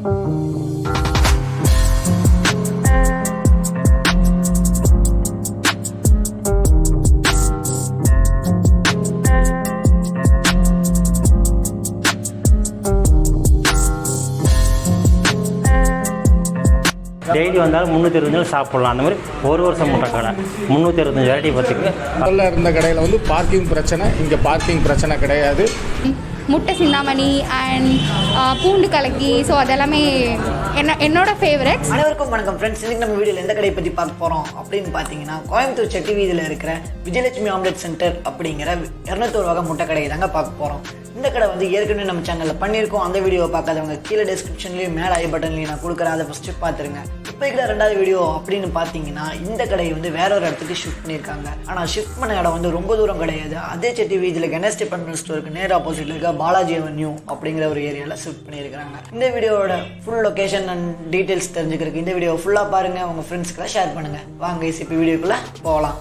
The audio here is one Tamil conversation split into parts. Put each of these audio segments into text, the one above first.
டெய்லி வந்தாலும் முந்நூற்றி இருபத்தஞ்சு சாப்பிட்லாம் அந்த மாதிரி ஒரு வருஷம் முட்டை கடை முந்நூற்றி இருபத்தஞ்சு வெரைட்டி பார்த்துக்கு முதல்ல இருந்த கடையில் வந்து பார்க்கிங் பிரச்சனை இங்கே பார்க்கிங் பிரச்சனை கிடையாது முட்டை சிந்தாமணி அண்ட் பூண்டு கலக்கி ஸோ அதெல்லாமே என்ன என்னோட ஃபேவரட்ஸ் அனைவருக்கும் வணக்கம் ஃப்ரெண்ட்ஸ் இன்னைக்கு நம்ம வீடியோவில் எந்த கடையை பற்றி பார்க்க போகிறோம் அப்படின்னு பார்த்தீங்கன்னா கோயம்புத்தூர் செட்டி வீதியில் இருக்கிற விஜயலட்சுமி ஆம்லெட் சென்டர் அப்படிங்கிற இரநூத்தோரு வகை முட்டை கடையை தாங்க பார்க்க போகிறோம் இந்த கடை வந்து ஏற்கனவே நம்ம சேனலில் பண்ணியிருக்கோம் அந்த வீடியோவை பார்க்காதவங்க கீழே டிஸ்கிரிப்ஷன்லேயும் மேலே ஐ பட்டன்லேயும் நான் கொடுக்குறேன் அதை ஃபஸ்ட்டு பார்த்துருங்க இப்போ இருக்கிற ரெண்டாவது வீடியோ அப்படின்னு பார்த்தீங்கன்னா இந்த கடையை வந்து வேற ஒரு இடத்துக்கு ஷிஃப்ட் பண்ணியிருக்காங்க ஆனால் ஷிஃப்ட் பண்ண இடம் வந்து ரொம்ப தூரம் கிடையாது அதே செட்டி வீதியில் கணேஷ் டிபார்ட்மெண்ட் ஸ்டோருக்கு நேர் ஆப்போசிட்டில் இருக்க பாலாஜி அவென்யூ அப்படிங்கிற ஒரு ஏரியாவில் ஷிஃப்ட் பண்ணியிருக்காங்க இந்த வீடியோவோட ஃபுல் லொகேஷன் அண்ட் டீட்டெயில்ஸ் தெரிஞ்சுக்கிறதுக்கு இந்த வீடியோ ஃபுல்லாக பாருங்கள் உங்கள் ஃப்ரெண்ட்ஸ்க்கெல்லாம் ஷேர் பண்ணுங்கள் வாங்க இப்போ வீடியோக்குள்ளே போகலாம்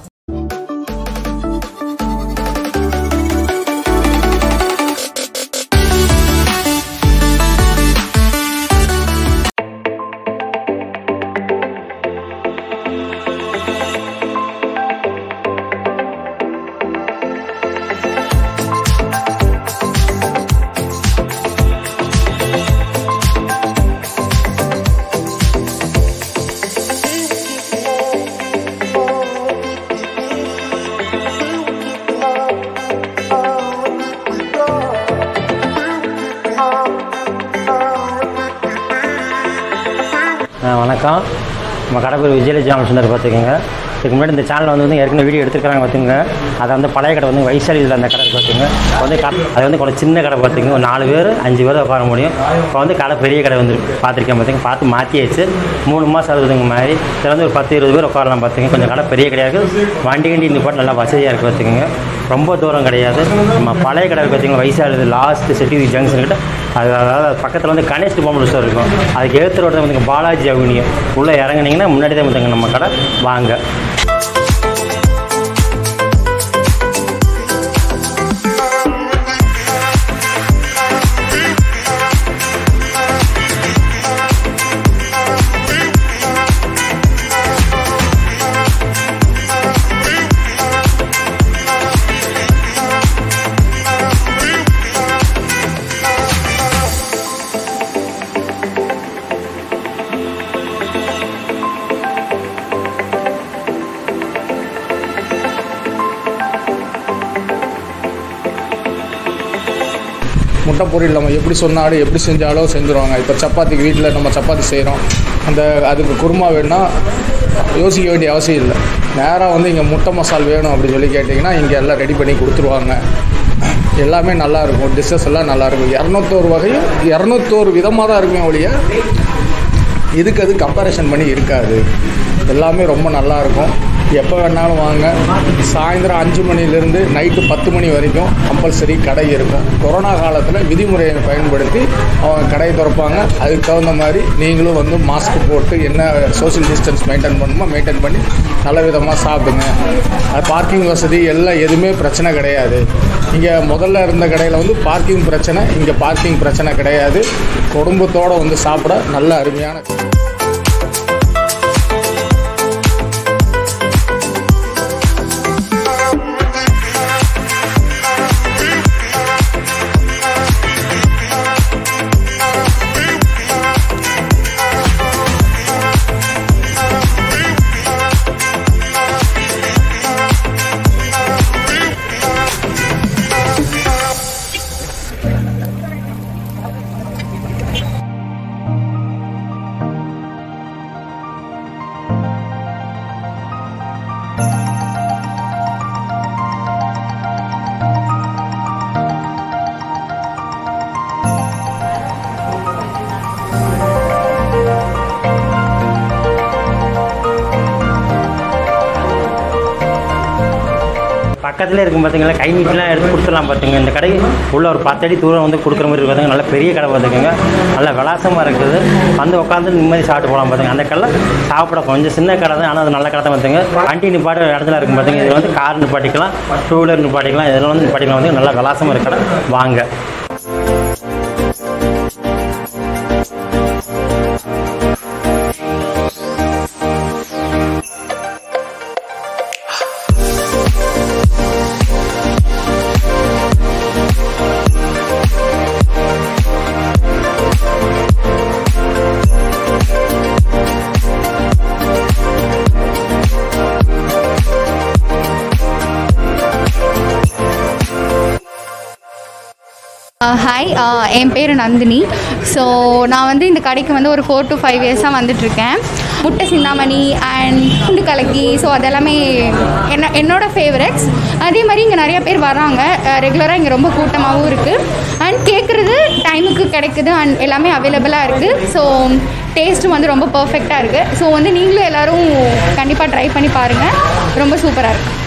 ஆ, வணக்கம் நம்ம கடை பேர் விஜயலட்சுமி சுந்தர் பார்த்துக்கோங்க இதுக்கு முன்னாடி இந்த சேனல் வந்து வந்து ஏற்கனவே வீடியோ எடுத்துருக்காங்க பார்த்துங்க அதை வந்து பழைய கடை வந்து வைசாலியில் அந்த கடை பார்த்துங்க இப்போ வந்து கடை அது வந்து கொஞ்சம் சின்ன கடை பார்த்துங்க ஒரு நாலு பேர் அஞ்சு பேர் உட்கார முடியும் இப்போ வந்து கடை பெரிய கடை வந்து பார்த்துருக்கேன் பார்த்துங்க பார்த்து மாற்றியாச்சு மூணு மாதம் ஆகுதுங்க மாதிரி இதில் வந்து ஒரு பத்து இருபது பேர் உட்காரலாம் பார்த்துங்க கொஞ்சம் கடை பெரிய கிடையாது வண்டி கண்டி இந்த போட்டு நல்லா வசதியாக இருக்குது பார்த்துக்கோங்க ரொம்ப தூரம் கிடையாது நம்ம பழைய கடை பார்த்தீங்கன்னா வைசாலி லாஸ்ட் சிட்டி ஜங்ஷன் கிட்ட அது அதாவது பக்கத்தில் வந்து கணேஷ் டிபார்ட்மெண்ட் ஸ்டோர் இருக்கும் அதுக்கு ஏற்ற ரோட்டில் வந்து பாலாஜி அவனியூ உள்ளே இறங்குனீங்கன்னா முன்னாடி தான் வந்துங்க நம்ம கடை வாங்க முட்டை பொரியல் நம்ம எப்படி சொன்னாலும் எப்படி செஞ்சாலும் செஞ்சுருவாங்க இப்போ சப்பாத்திக்கு வீட்டில் நம்ம சப்பாத்தி செய்கிறோம் அந்த அதுக்கு குருமா வேணும்னா யோசிக்க வேண்டிய அவசியம் இல்லை நேராக வந்து இங்கே முட்டை மசால் வேணும் அப்படின்னு சொல்லி கேட்டிங்கன்னா இங்கே எல்லாம் ரெடி பண்ணி கொடுத்துருவாங்க எல்லாமே நல்லா இருக்கும் டிஷ்ஷஸ் எல்லாம் நல்லா இருக்கும் இரநூத்தோரு வகையும் இரநூத்தோரு விதமாக தான் இருக்குமே ஒழிய இதுக்கு அது கம்பேரிஷன் பண்ணி இருக்காது எல்லாமே ரொம்ப நல்லா இருக்கும் எப்போ வேணாலும் வாங்க சாயந்தரம் அஞ்சு மணிலேருந்து நைட்டு பத்து மணி வரைக்கும் கம்பல்சரி கடை இருக்கும் கொரோனா காலத்தில் விதிமுறையை பயன்படுத்தி அவங்க கடையை திறப்பாங்க அதுக்கு தகுந்த மாதிரி நீங்களும் வந்து மாஸ்க் போட்டு என்ன சோஷியல் டிஸ்டன்ஸ் மெயின்டைன் பண்ணணுமோ மெயின்டைன் பண்ணி நல்ல விதமாக சாப்பிடுங்க அது பார்க்கிங் வசதி எல்லாம் எதுவுமே பிரச்சனை கிடையாது இங்கே முதல்ல இருந்த கடையில் வந்து பார்க்கிங் பிரச்சனை இங்கே பார்க்கிங் பிரச்சனை கிடையாது குடும்பத்தோடு வந்து சாப்பிட நல்ல அருமையான பக்கத்துலேயே இருக்கும் பார்த்தீங்களா கை நீட்டெலாம் எடுத்து கொடுத்துடலாம் பார்த்துங்க இந்த கடை உள்ள ஒரு பத்தடி தூரம் வந்து கொடுக்குற மாதிரி பார்த்துங்க நல்ல பெரிய கடை பார்த்துக்கோங்க நல்ல விலாசமாக இருக்குது வந்து உட்காந்து நிம்மதி சாப்பிட்டு போகலாம் பார்த்துங்க அந்த கடை சாப்பிட கொஞ்சம் சின்ன கடை தான் ஆனால் அது நல்ல கடை தான் பார்த்துங்க வண்டி நிப்பாட்டுற இடத்துல இருக்கும் பார்த்துங்க இதில் வந்து கார் நிப்பாட்டிக்கலாம் டூ வீலர் நிப்பாட்டிக்கலாம் இதெல்லாம் வந்து நிப்பாட்டிக்கலாம் வந்து நல்லா விலாசமாக இருக்க கடை வாங்க ஹாய் என் பேர் நந்தினி ஸோ நான் வந்து இந்த கடைக்கு வந்து ஒரு ஃபோர் டு ஃபைவ் இயர்ஸாக வந்துட்டுருக்கேன் முட்டை சிந்தாமணி அண்ட் பூண்டு கலக்கி ஸோ அதெல்லாமே என்ன என்னோட ஃபேவரட்ஸ் அதே மாதிரி இங்கே நிறைய பேர் வராங்க ரெகுலராக இங்கே ரொம்ப கூட்டமாகவும் இருக்குது அண்ட் கேட்குறது டைமுக்கு கிடைக்குது அண்ட் எல்லாமே அவைலபிளாக இருக்குது ஸோ டேஸ்ட்டும் வந்து ரொம்ப பர்ஃபெக்டாக இருக்குது ஸோ வந்து நீங்களும் எல்லோரும் கண்டிப்பாக ட்ரை பண்ணி பாருங்கள் ரொம்ப சூப்பராக இருக்குது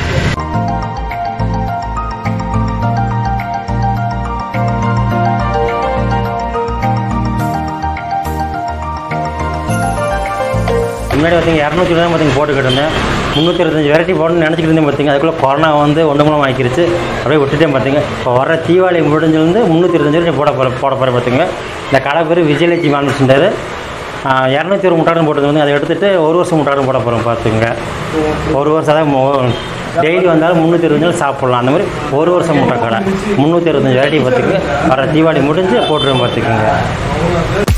முன்னாடி பார்த்தீங்க இரநூத்தி தான் பார்த்தீங்க போட்டுக்கிட்டு இருந்தேன் முந்நூற்றி இருபத்தஞ்சி வெரைட்டி போடணும்னு நினச்சிக்கிட்டு இருந்தேன் பார்த்தீங்க அதுக்குள்ளே கொரோனா வந்து ஒன்று மூலம் ஆக்கிருச்சு அப்படியே விட்டுட்டேன் பார்த்தீங்க இப்போ வர தீபாவளி முடிஞ்சிருந்து முந்நூற்றி இருபத்தஞ்சி வரைக்கும் போட போகிற போட போகிற பார்த்தீங்க இந்த கடை பேர் விஜயலட்சுமி மாமன் சென்டர் இரநூத்தி ஒரு முட்டாடன் போட்டது வந்து அதை எடுத்துகிட்டு ஒரு வருஷம் முட்டாடன் போட போகிறோம் பார்த்துங்க ஒரு வருஷம் தான் டெய்லி வந்தாலும் முந்நூற்றி இருபது நாள் சாப்பிட்லாம் அந்த மாதிரி ஒரு வருஷம் முட்டை கடை முந்நூற்றி இருபத்தஞ்சி வெரைட்டி பார்த்துக்கு வர தீபாவளி முடிஞ்சு போட்டுருவோம் பார்த்துக்குங்க